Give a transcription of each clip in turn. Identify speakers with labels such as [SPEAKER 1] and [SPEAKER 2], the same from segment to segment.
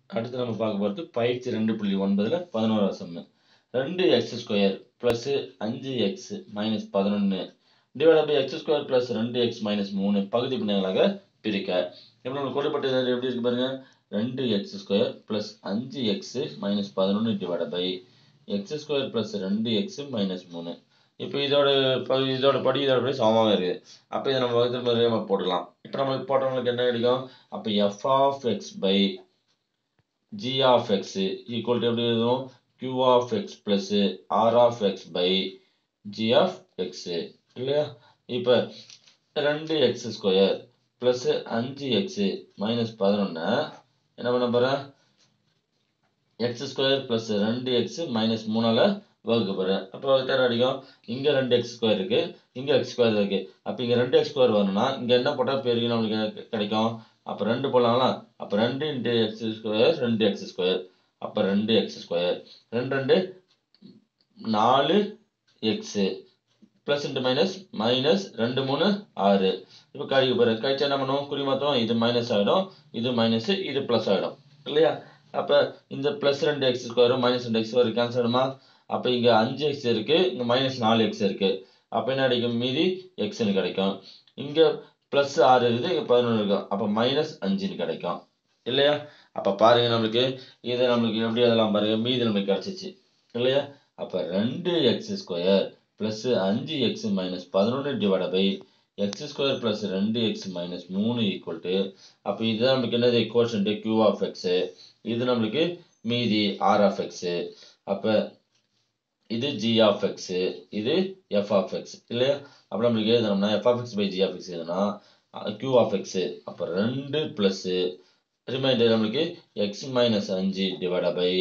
[SPEAKER 1] அடுத்து நம்ம பார்க்க போகிறது பயிற்சி ரெண்டு புள்ளி ஒன்பதில் பதினோராவது சம்மு ரெண்டு எக்ஸ் ஸ்கொயர் ப்ளஸ் அஞ்சு எக்ஸ் மைனஸ் பதினொன்று divide by x square plus ரெண்டு எக்ஸ் மைனஸ் மூணு பகுதி பின்னங்களாக பிரிக்க இப்போ நம்மளுக்கு கொடுக்கப்பட்டது எப்படி இருக்கு பாருங்க ரெண்டு எக்ஸ் ஸ்கொயர் ப்ளஸ் அஞ்சு எக்ஸ் மைனஸ் பதினொன்று divide by x square plus ரெண்டு எக்ஸ் மைனஸ் மூணு இப்போ இதோட ப- இதோட படி இதோட படி சமமாக இருக்குது அப்போ இதை நம்ம வகுத்தல் முறையை நம்ம போட்டுக்கலாம் இப்போ நம்மளுக்கு போட்டவங்களுக்கு என்ன கிடைக்கும் அப்போ f of x by g of x equal to எப்படி எழுதுவோம் q of x plus r of x by g of x இல்லையா இப்போ ரெண்டு எக்ஸ் ஸ்கொயர் ப்ளஸ் அஞ்சு எக்ஸ் மைனஸ் பதினொன்று என்ன பண்ண போகிறேன் எக்ஸ் ஸ்கொயர் ப்ளஸ் ரெண்டு எக்ஸ் மைனஸ் மூணால் வகுக்க போகிறேன் அப்போ வகுத்தார அடிக்கும் இங்கே ரெண்டு எக்ஸ் ஸ்கொயர் இருக்குது இங்கே எக்ஸ் ஸ்கொயர் இருக்குது அப்போ இங்கே ரெண்டு எக்ஸ் ஸ்கொயர் வரணும்னா இங்கே என்ன போட்டால் பெருகு நம்மளுக்கு கிடைக்கும் அப்போ ரெண்டு போடலாம்ல அப்போ ரெண்டு இன்ட்டு எக்ஸ் ஸ்கொயர் ரெண்டு எக்ஸ் ஸ்கொயர் அப்போ ரெண்டு எக்ஸ் ஸ்கொயர் ரெண்டு ரெண்டு நாலு x plus into minus minus ரெண்டு மூணு ஆறு இப்போ கழிக்க போகிறேன் கழிச்சா என்ன பண்ணுவோம் குறிமொத்தம் இது மைனஸ் ஆகிடும் இது மைனஸ் இது ப்ளஸ் ஆகிடும் இல்லையா அப்போ இந்த ப்ளஸ் ரெண்டு எக்ஸ் ஸ்கொயரும் மைனஸ் ரெண்டு எக்ஸ் ஸ்கொயர் கேன்சல் ஆகிடுமா அப்போ இங்கே அஞ்சு எக்ஸ் இருக்குது இங்கே மைனஸ் நாலு எக்ஸ் இருக்குது அப்போ என்ன கிடைக்கும் மீதி எக்ஸ்னு கிடைக்கும் இங்கே ப்ளஸ் ஆறு இருக்குது இங்கே பதினொன்று இருக்கும் அப்போ மைனஸ் அஞ்சுன்னு கிடைக்கும் இல்லையா அப்போ பாருங்க நம்மளுக்கு இதை நம்மளுக்கு எப்படி அதெல்லாம் பாருங்க மீதி நம்மளுக்கு கிடச்சிச்சு இல்லையா அப்போ ரெண்டு எக்ஸ் ஸ்கொயர் ப்ளஸ் அஞ்சு எக்ஸ் மைனஸ் பதினொன்று divide by x square plus ரெண்டு எக்ஸ் மைனஸ் மூணு ஈக்குவல் டு அப்போ இதுதான் நம்மளுக்கு என்னது கோஷன்ட்டு கியூ ஆஃப் எக்ஸு இது நம்மளுக்கு மீதி ஆர் ஆஃப் எக்ஸு அப்போ இது ஜி ஆஃப் எக்ஸு இது எஃப் ஆஃப் எக்ஸ் இல்லையா அப்போ நம்மளுக்கு எழுதணும்னா f of x by g of x எழுதுனா கியூ ஆஃப் எக்ஸு அப்போ ரெண்டு ப்ளஸ்ஸு ரிமைண்டர் நம்மளுக்கு எக்ஸ் மைனஸ் அஞ்சு divide by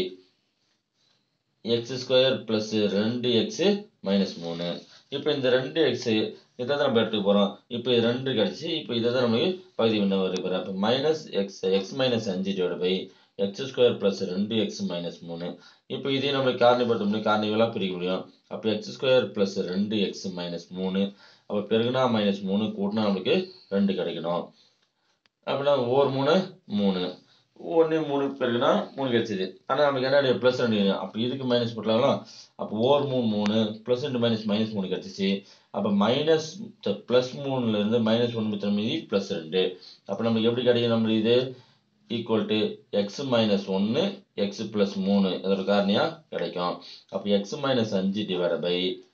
[SPEAKER 1] x square plus ரெண்டு எக்ஸு மைனஸ் மூணு இப்போ இந்த ரெண்டு எக்ஸு இதை தான் நம்ம எடுத்துக்க போகிறோம் இப்போ இது ரெண்டு கிடச்சி இப்போ இதை தான் நம்மளுக்கு பகுதி பண்ண வருகிறோம் அப்போ மைனஸ் எக்ஸ் எக்ஸ் மைனஸ் அஞ்சு divide by x square plus ரெண்டு எக்ஸ் மைனஸ் மூணு இப்போ இதையும் நம்மளுக்கு காரணிப்படுத்த முடியும் காரணிகளாக பிரிக்க முடியும் அப்போ எக்ஸ் ஸ்கொயர் ப்ளஸ் ரெண்டு எக்ஸ் மைனஸ் மூணு அப்போ பெருகுனா மைனஸ் மூணு கூட்டினா நம்மளுக்கு ரெண்டு கிடைக்கணும் அப்படின்னா ஓர் மூணு மூணு ஒன்று மூணு பெருக்குனா மூணு கிடைச்சிது ஆனால் நமக்கு என்ன ப்ளஸ் ரெண்டு அப்போ இதுக்கு மைனஸ் போட்டலாம் அப்போ ஓர் மூணு மூணு ப்ளஸ் ரெண்டு மைனஸ் மைனஸ் மூணு கிடச்சிச்சு அப்போ மைனஸ் ப்ளஸ் மூணுலேருந்து மைனஸ் ஒன்று மிச்சம் மீதி ப்ளஸ் ரெண்டு அப்போ நம்மளுக்கு எப்படி கிடைக்கும் நம்மளுக்கு இது ஈக்குவல் டு எக்ஸ் மைனஸ் ஒன்று எக்ஸ் ப்ளஸ் மூணு இதோட காரணியாக கிடைக்கும் அப்போ எக்ஸ் மைனஸ் அஞ்சு டிவைட் பை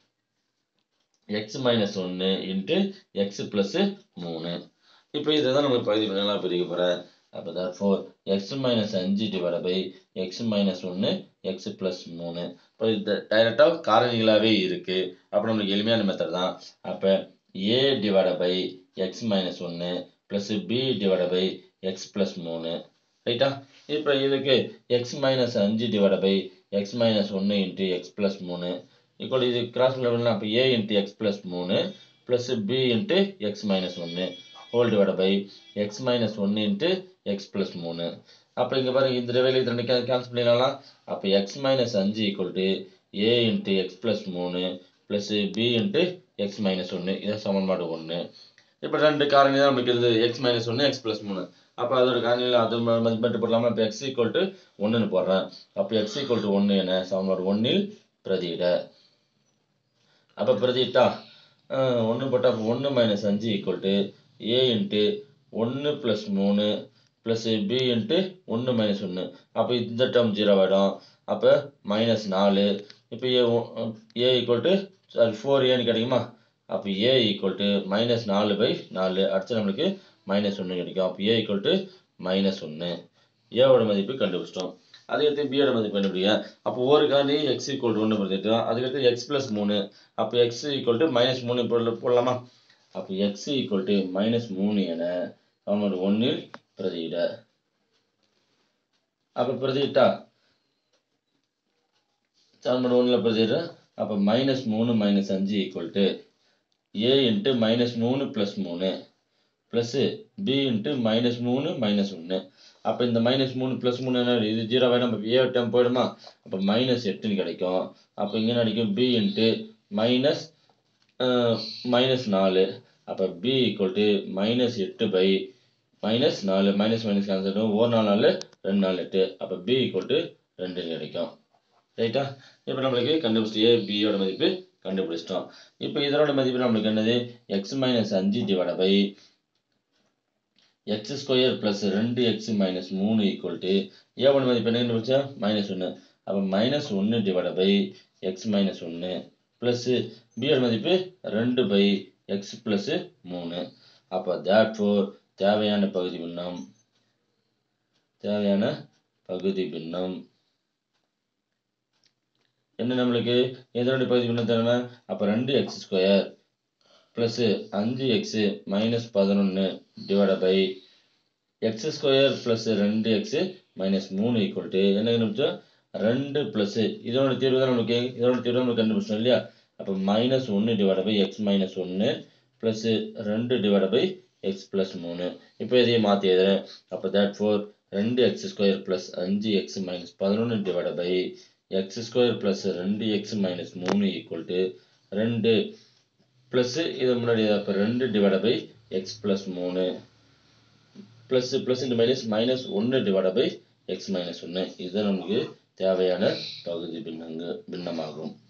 [SPEAKER 1] எக்ஸ் மைனஸ் ஒன்று இன்ட்டு எக்ஸ் ப்ளஸ்ஸு மூணு இப்போ இதை தான் நம்ம பகுதி பண்ணலாம் பிரிக்க போகிறேன் அப்போ தான் ஃபோர் எக்ஸ் மைனஸ் அஞ்சு டிவைட் பை எக்ஸ் மைனஸ் ஒன்று எக்ஸ் ப்ளஸ் மூணு இப்போ இது டைரெக்டாக காரணிகளாகவே இருக்குது அப்போ நம்மளுக்கு எளிமையான மெத்தட் தான் அப்போ a divide by x minus ஒன்று plus b divide by x plus மூணு ரைட்டா இப்போ இதுக்கு எக்ஸ் மைனஸ் அஞ்சு டிவைட் பை எக்ஸ் மைனஸ் ஒன்று இன்ட்டு எக்ஸ் ப்ளஸ் மூணு ஈக்குவல் இது கிராஸ் லெவல்னா அப்போ ஏ இன்ட்டு எக்ஸ் ப்ளஸ் மூணு plus b into x minus ஒன்று whole divide by x minus ஒன்று இன்ட்டு எக்ஸ் ப்ளஸ் மூணு அப்போ இங்கே பாருங்க இந்த வேலையை இது ரெண்டு கேன்சல் பண்ணிடலாம் அப்போ எக்ஸ் மைனஸ் அஞ்சு equal to a into x plus மூணு plus b into x minus ஒன்று இதான் சமன்பாடு ஒன்று இப்போ ரெண்டு காரணி தான் நமக்கு இருக்குது எக்ஸ் மைனஸ் ஒன்று எக்ஸ் ப்ளஸ் மூணு அப்போ அதோட காரணியில் அது மதிப்பீட்டு போடலாமா இப்போ எக்ஸ் ஈக்குவல் டு ஒன்றுன்னு போடுறேன் அப்போ எக்ஸ் ஈக்குவல் டு ஒன்று என்ன சமன்பாடு ஒன்றில் பிரதியிட அப்போ பிரதியிட்டா ஒன்று போட்டால் அப்போ ஒன்று மைனஸ் அஞ்சு ஈக்குவல் டு ஏ இன்ட்டு ஒன்று ப்ளஸ் மூணு ப்ளஸ் பி இன்ட்டு ஒன்று மைனஸ் ஒன்று அப்போ இந்த டேர்ம் ஜீரோ ஆகிடும் அப்போ மைனஸ் நாலு இப்போ a a equal to sorry four ஏன்னு கிடைக்குமா அப்போ ஏ ஈக்குவல் டு மைனஸ் நாலு பை நாலு அடுத்து நம்மளுக்கு மைனஸ் ஒன்று கிடைக்கும் அப்போ ஏ ஈக்குவல் டு மைனஸ் ஒன்று ஏவோட மதிப்பு கண்டுபிடிச்சிட்டோம் அதுக்கடுத்து பியோட மதிப்பு கண்டுபிடிங்க அப்போ ஒரு காரணி எக்ஸ் ஈக்குவல் டு ஒன்று படுத்திட்டோம் அதுக்கடுத்து எக்ஸ் ப்ளஸ் மூணு அப்போ எக்ஸ் ஈக்குவல் டு மைனஸ் மூணு போடல- போடலாமா அப்போ எக்ஸ் ஈக்குவல் டு மைனஸ் மூணு என சமன்பாடு ஒன்றில் பிரதியிட அப்போ பிரதியிட்டா சமன்பாடு ஒன்றில் பிரதியிட அப்போ மைனஸ் மூணு மைனஸ் அஞ்சு equal to a into minus மூணு ப்ளஸ் மூணு ப்ளஸ்ஸு பி இன்ட்டு மைனஸ் மூணு மைனஸ் ஒன்று அப்போ இந்த மைனஸ் மூணு ப்ளஸ் மூணு என்ன இது ஜீரோ வேணும் நம்ம ஏ டைம் போயிடுமா அப்போ மைனஸ் எட்டுன்னு கிடைக்கும் அப்போ இங்கே கிடைக்கும் பி இன்ட்டு மைனஸ் மைனஸ் நாலு அப்போ பி ஈக்குவல் டு மைனஸ் எட்டு பை மைனஸ் நாலு மைனஸ் மைனஸ் கேன்சல் ஒரு நாலு நாலு ரெண்டு நாலு எட்டு அப்போ பி ஈக்குவல் டு ரெண்டுன்னு கிடைக்கும் ரைட்டா இப்போ நம்மளுக்கு கண்டுபிடிச்சி ஏ பியோட மதிப்பு கண்டுபிடிச்சிட்டோம் இப்போ இதனோட மதிப்பு நம்மளுக்கு என்னது எக்ஸ் மைனஸ் அஞ்சு divide by x square plus ரெண்டு எக்ஸ் மைனஸ் மூணு ஈக்குவல் டு ஏவோட மதிப்பு என்ன கண்டுபிடிச்சா மைனஸ் ஒன்று அப்போ மைனஸ் ஒன்று டிவைட் பை எக்ஸ் மைனஸ் ஒன்று ப்ளஸ்ஸு பியோட மதிப்பு ரெண்டு பை எக்ஸ் ப்ளஸ்ஸு மூணு அப்போ தேட் ஃபோர் தேவையான பகுதி பின்னம் தேவையான பகுதி பின்னம் என்ன நம்மளுக்கு எதனுடைய பகுதி பின்னம் தேவை அப்போ ரெண்டு எக்ஸ் ஸ்கொயர் ப்ளஸ்ஸு அஞ்சு எக்ஸு மைனஸ் பதினொன்று divide by x square plus ரெண்டு எக்ஸு மைனஸ் மூணு ஈக்குவல் டு என்ன கண்டுபிடிச்சோம் ரெண்டு ப்ளஸ்ஸு இதோட தீர்வு தான் நம்மளுக்கு இதோட தீர்வு நம்மளுக்கு கண்டுபிடிச்சோம் இல்லையா அப்போ மைனஸ் ஒன்று டிவைட் பை எக்ஸ் மைனஸ் ஒன்று ப்ளஸ்ஸு ரெண்டு டிவைட் பை எக்ஸ் ப்ளஸ் மூணு இப்போ இதையே மாற்றி எழுதுறேன் அப்போ தேட் ஃபோர் ரெண்டு எக்ஸ் ஸ்கொயர் ப்ளஸ் அஞ்சு எக்ஸ் மைனஸ் பதினொன்று divide by x square plus ரெண்டு எக்ஸ் மைனஸ் மூணு ஈக்குவல் டு ரெண்டு ப்ளஸ்ஸு இது முன்னாடி அப்போ ரெண்டு டிவைட் பை எக்ஸ் ப்ளஸ் மூணு plus plus into minus minus ஒன்று டிவைட் பை எக்ஸ் மைனஸ் ஒன்று இதுதான் நமக்கு தேவையான பகுதி பின்னங்க பின்னமாகும்